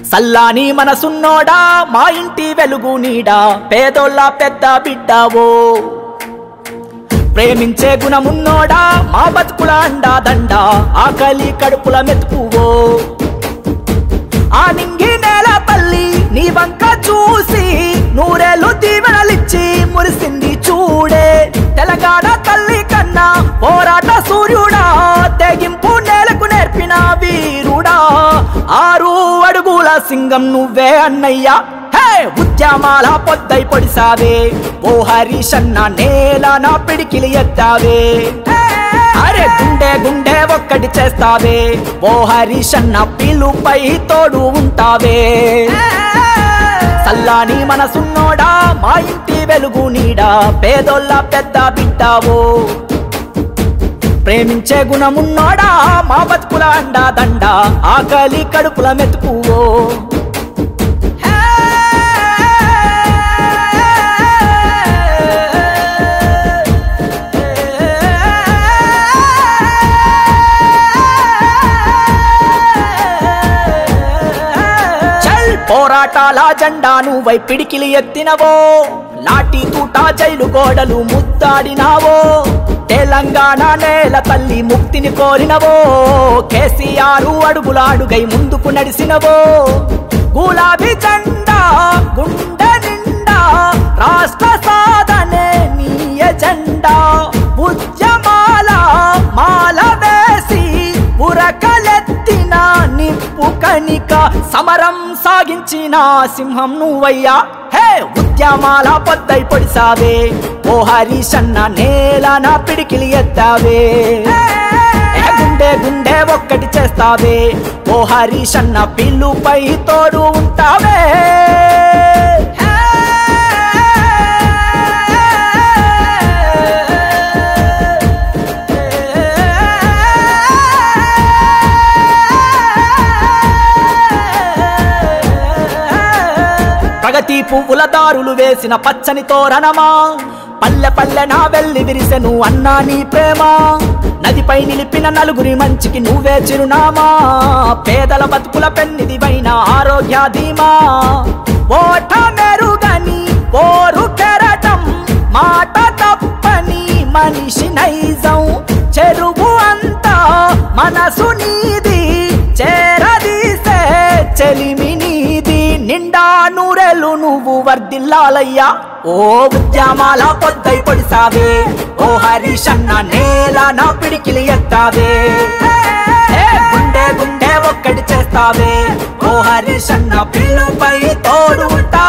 సల్లాని మనసున్నోడా మా ఇంటి వెలుగు నీడా పేదోళ్ళ పెద్ద బిడ్డావో ప్రేమించే గుణమున్నోడా మా బతుకుల అండా దండ ఆకలి కడుపుల మెతుకువో ఆ నింగి నేల తల్లి నీ వంక చూసి నూరేళ్ళు దీవెనలిచ్చి మురిసింది చూడే తెలంగాణ తల్లి కన్నా పోరాట సూర్యుడా తెగింపు నేలకు నేర్పిన వీరుడా ఆరు అడుగుల సింగం నువ్వే అన్నయ్యా హే ఉద్యమాల పొద్దై పొడిసావే ఓ హరీషన్న నేల నా పిడికిలి ఎత్తావే అరే గుండె గుండె ఒక్కటి చేస్తావే ఓ హరీషన్న పిలుపై తోడు ఉంటావే సల్లాని మనసున్నోడా మా ఇంటి వెలుగు నీడా పేదోళ్ళ పెద్ద బిడ్డావో ప్రేమించే గుణమున్నోడా మా బతుకుల అండా దండ ఆకలి కడుపుల మెతుకువో చల్ పోరాటాల జెండాను వైపిడికిలి ఎత్తినవో లాఠీ తూట జైలు గోడలు ముద్దాడినావో తెలంగాణ నేల తల్లి ముక్తిని కోరినవో కేసీఆర్ అడుగుల అడుగై ముందుకు నడిసినవో గులాబీ జెండా గుండె నిండా రాష్ట్ర సాధనే నీ ఎజెండా ఉద్యమాల మాల వేసి ఉరకలెత్తిన నిప్పు కనిక సమరం సాగించిన సింహం నువ్వయ్యా హే ఉద్యమాల పొద్దై పొడిసావే ఓ హరీషన్న నేల నా పిడికిలి ఎత్తావే ఏ గుండె గుండె ఒక్కటి చేస్తావే ఓ హరీషన్న పిల్లుపై తోడు ఉంటావే ప్రగతి పువ్వుల దారులు వేసిన పచ్చని తోరణమా పల్లె పల్లె నా వెళ్ళి విరిసెను అన్నా నీ ప్రేమ నదిపై నిలిపిన నలుగురి మంచికి నువ్వే చిరునామా పేదల బతుకుల పెన్నిదివైన ఆరోగ్య ధీమా ఓట మెరుగని ఓరు కెరటం మాట తప్పని మనిషి నైజం చెరువు అంతా మనసు నీది చేరదీసే చెలిమి నీది నిండా నూరెలు నువ్వు వర్దిల్లాలయ్యా ఓ ఉద్యమాల పొద్దై పొడిసావే ఓ హరీషన్న నేల నా పిడికిలి ఎత్తావే ఏ గుండె గుండె ఒక్కటి చేస్తావే ఓ హరీషన్న పిల్లుపై తోడు ఉంటా